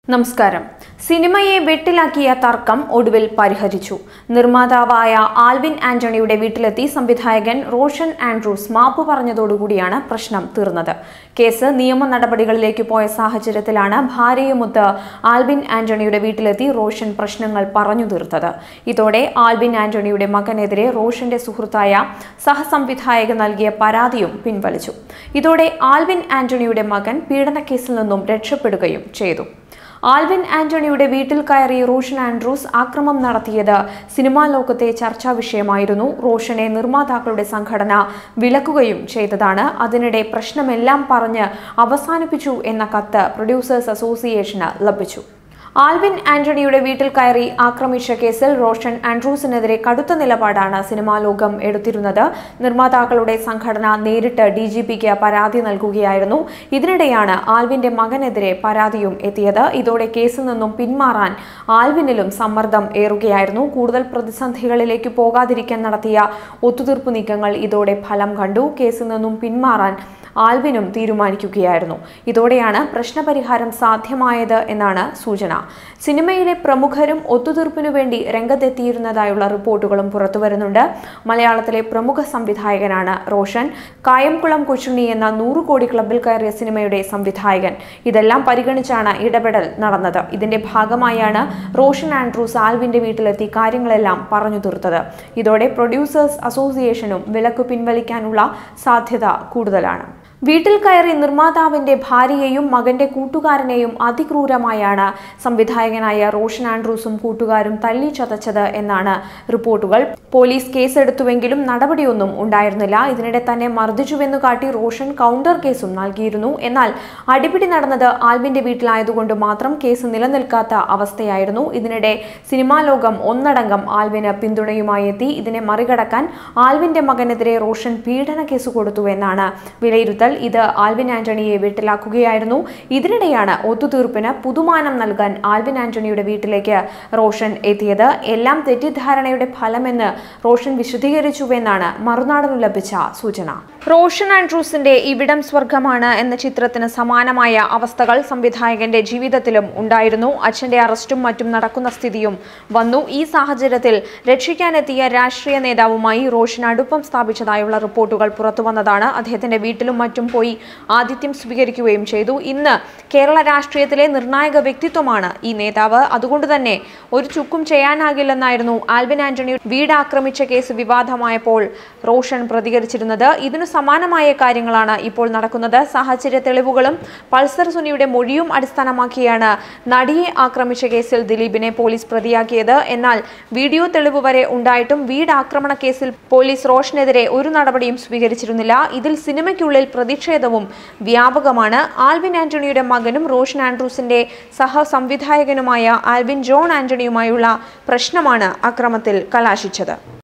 നമസ്കാരം സിനിമയെ വെട്ടിലാക്കിയ തർക്കം ഒടുവിൽ പരിഹരിച്ചു നിർമ്മാതാവായ ആൽവിൻ ആന്റണിയുടെ വീട്ടിലെത്തി സംവിധായകൻ റോഷൻ ആൻഡ്രൂസ് മാപ്പ് പറഞ്ഞതോടുകൂടിയാണ് പ്രശ്നം തീർന്നത് കേസ് നിയമ നടപടികളിലേക്ക് പോയ സാഹചര്യത്തിലാണ് ഭാര്യയുമൊത്ത് ആൽവിൻ ആന്റണിയുടെ വീട്ടിലെത്തി റോഷൻ പ്രശ്നങ്ങൾ പറഞ്ഞു തീർത്തത് ഇതോടെ ആൽവിൻ ആന്റണിയുടെ മകനെതിരെ റോഷന്റെ സുഹൃത്തായ സഹസംവിധായകൻ നൽകിയ പരാതിയും പിൻവലിച്ചു ഇതോടെ ആൽവിൻ ആന്റണിയുടെ മകൻ പീഡനക്കേസിൽ നിന്നും രക്ഷപ്പെടുകയും ചെയ്തു ആൽവിൻ ആന്റണിയുടെ വീട്ടിൽ കയറി റോഷൻ ആൻഡ്രൂസ് ആക്രമം നടത്തിയത് സിനിമാ ലോകത്തെ ചർച്ചാ വിഷയമായിരുന്നു റോഷനെ നിർമ്മാതാക്കളുടെ സംഘടന വിലക്കുകയും ചെയ്തതാണ് അതിനിടെ പ്രശ്നമെല്ലാം പറഞ്ഞ് അവസാനിപ്പിച്ചു എന്ന കത്ത് പ്രൊഡ്യൂസേഴ്സ് അസോസിയേഷന് ലഭിച്ചു ആൽവിൻ ആന്റണിയുടെ വീട്ടിൽ കയറി ആക്രമിച്ച കേസിൽ റോഷൻ ആൻഡ്രൂസിനെതിരെ കടുത്ത നിലപാടാണ് സിനിമാ ലോകം എടുത്തിരുന്നത് നിർമ്മാതാക്കളുടെ സംഘടന നേരിട്ട് ഡി ജി പിക്ക് പരാതി നൽകുകയായിരുന്നു ഇതിനിടെയാണ് ആൽവിന്റെ മകനെതിരെ പരാതിയും എത്തിയത് ഇതോടെ കേസിൽ നിന്നും പിന്മാറാൻ ആൽവിനിലും സമ്മർദ്ദം ഏറുകയായിരുന്നു കൂടുതൽ പ്രതിസന്ധികളിലേക്ക് പോകാതിരിക്കാൻ നടത്തിയ ഒത്തുതീർപ്പ് നീക്കങ്ങൾ ഇതോടെ ഫലം കണ്ടു കേസിൽ നിന്നും പിന്മാറാൻ ആൽവിനും തീരുമാനിക്കുകയായിരുന്നു ഇതോടെയാണ് പ്രശ്നപരിഹാരം സാധ്യമായത് എന്നാണ് സൂചന സിനിമയിലെ പ്രമുഖരും ഒത്തുതീർപ്പിനു വേണ്ടി രംഗത്തെത്തിയിരുന്നതായുള്ള റിപ്പോർട്ടുകളും പുറത്തുവരുന്നുണ്ട് മലയാളത്തിലെ പ്രമുഖ സംവിധായകനാണ് റോഷൻ കായംകുളം കൊച്ചുണ്ണി എന്ന നൂറ് കോടി ക്ലബിൽ കയറിയ സിനിമയുടെ സംവിധായകൻ ഇതെല്ലാം പരിഗണിച്ചാണ് ഇടപെടൽ നടന്നത് ഇതിന്റെ ഭാഗമായാണ് റോഷൻ ആൻഡ്രൂസ് ആൽവിന്റെ വീട്ടിലെത്തി കാര്യങ്ങളെല്ലാം പറഞ്ഞു തീർത്തത് ഇതോടെ പ്രൊഡ്യൂസേഴ്സ് അസോസിയേഷനും വിലക്ക് പിൻവലിക്കാനുള്ള സാധ്യത കൂടുതലാണ് വീട്ടിൽ കയറി നിർമ്മാതാവിന്റെ ഭാര്യയെയും മകന്റെ കൂട്ടുകാരനെയും അതിക്രൂരമായാണ് സംവിധായകനായ റോഷൻ ആൻഡ്രൂസും കൂട്ടുകാരും തല്ലി ചതച്ചത് എന്നാണ് റിപ്പോർട്ടുകൾ പോലീസ് കേസെടുത്തുവെങ്കിലും നടപടിയൊന്നും ഉണ്ടായിരുന്നില്ല ഇതിനിടെ തന്നെ മർദ്ദിച്ചുവെന്ന് കാട്ടി റോഷൻ കൗണ്ടർ കേസും നൽകിയിരുന്നു എന്നാൽ അടിപിടി നടന്നത് ആൽവിന്റെ വീട്ടിലായതുകൊണ്ട് മാത്രം കേസ് നിലനിൽക്കാത്ത അവസ്ഥയായിരുന്നു ഇതിനിടെ സിനിമാ ലോകം ഒന്നടങ്കം ആൽവിന് പിന്തുണയുമായി എത്തി ഇതിനെ മറികടക്കാൻ ആൽവിന്റെ മകനെതിരെ റോഷൻ പീഡന കേസ് കൊടുത്തു എന്നാണ് വിലയിരുത്തൽ ഇത് ആൽവിൻ ആന്റണിയെ വീട്ടിലാക്കുകയായിരുന്നു ഇതിനിടെയാണ് ഒത്തുതീർപ്പിന് പുതുമാനം നൽകാൻ ആൽവിൻ ആന്റണിയുടെ വീട്ടിലേക്ക് റോഷൻ എത്തിയത് എല്ലാം തെറ്റിദ്ധാരണയുടെ ഫലമെന്ന് റോഷൻ വിശദീകരിച്ചുവെന്നാണ് മറുനാടനു ലഭിച്ച സൂചന റോഷൻ ആൻഡ്രൂസിന്റെ ഇവിടം സ്വർഗമാണ് എന്ന ചിത്രത്തിന് സമാനമായ അവസ്ഥകൾ സംവിധായകന്റെ ജീവിതത്തിലും ഉണ്ടായിരുന്നു അച്ഛന്റെ അറസ്റ്റും മറ്റും നടക്കുന്ന സ്ഥിതിയും വന്നു ഈ സാഹചര്യത്തിൽ രക്ഷിക്കാനെത്തിയ രാഷ്ട്രീയ നേതാവുമായി റോഷൻ അടുപ്പം സ്ഥാപിച്ചതായുള്ള റിപ്പോർട്ടുകൾ പുറത്തുവന്നതാണ് അദ്ദേഹത്തിന്റെ വീട്ടിലും മറ്റും പോയി ആതിഥ്യം സ്വീകരിക്കുകയും ചെയ്തു ഇന്ന് കേരള രാഷ്ട്രീയത്തിലെ നിർണായക വ്യക്തിത്വമാണ് ഈ നേതാവ് അതുകൊണ്ട് തന്നെ ഒരു ചുക്കും ചെയ്യാനാകില്ലെന്നായിരുന്നു ആൽവിൻ ആന്റണി വീട് ആക്രമിച്ച കേസ് വിവാദമായപ്പോൾ റോഷൻ പ്രതികരിച്ചിരുന്നത് ഇതിനു സമാനമായ കാര്യങ്ങളാണ് ഇപ്പോൾ നടക്കുന്നത് സാഹചര്യ തെളിവുകളും പൾസർ സുനിയുടെ മൊഴിയും അടിസ്ഥാനമാക്കിയാണ് നടിയെ ആക്രമിച്ച കേസിൽ ദിലീപിനെ പോലീസ് പ്രതിയാക്കിയത് എന്നാൽ വീഡിയോ തെളിവ് വരെ ഉണ്ടായിട്ടും വീട് ആക്രമണ കേസിൽ പോലീസ് റോഷനെതിരെ ഒരു നടപടിയും സ്വീകരിച്ചിരുന്നില്ല ഇതിൽ സിനിമയ്ക്കുള്ളിൽ പ്രതിഷേധവും വ്യാപകമാണ് ആൽവിൻ ആന്റണിയുടെ മകനും റോഷൻ ആൻഡ്രൂസിന്റെ സഹസംവിധായകനുമായ ആൽവിൻ ജോൺ ആന്റണിയുമായുള്ള പ്രശ്നമാണ് അക്രമത്തിൽ കലാശിച്ചത്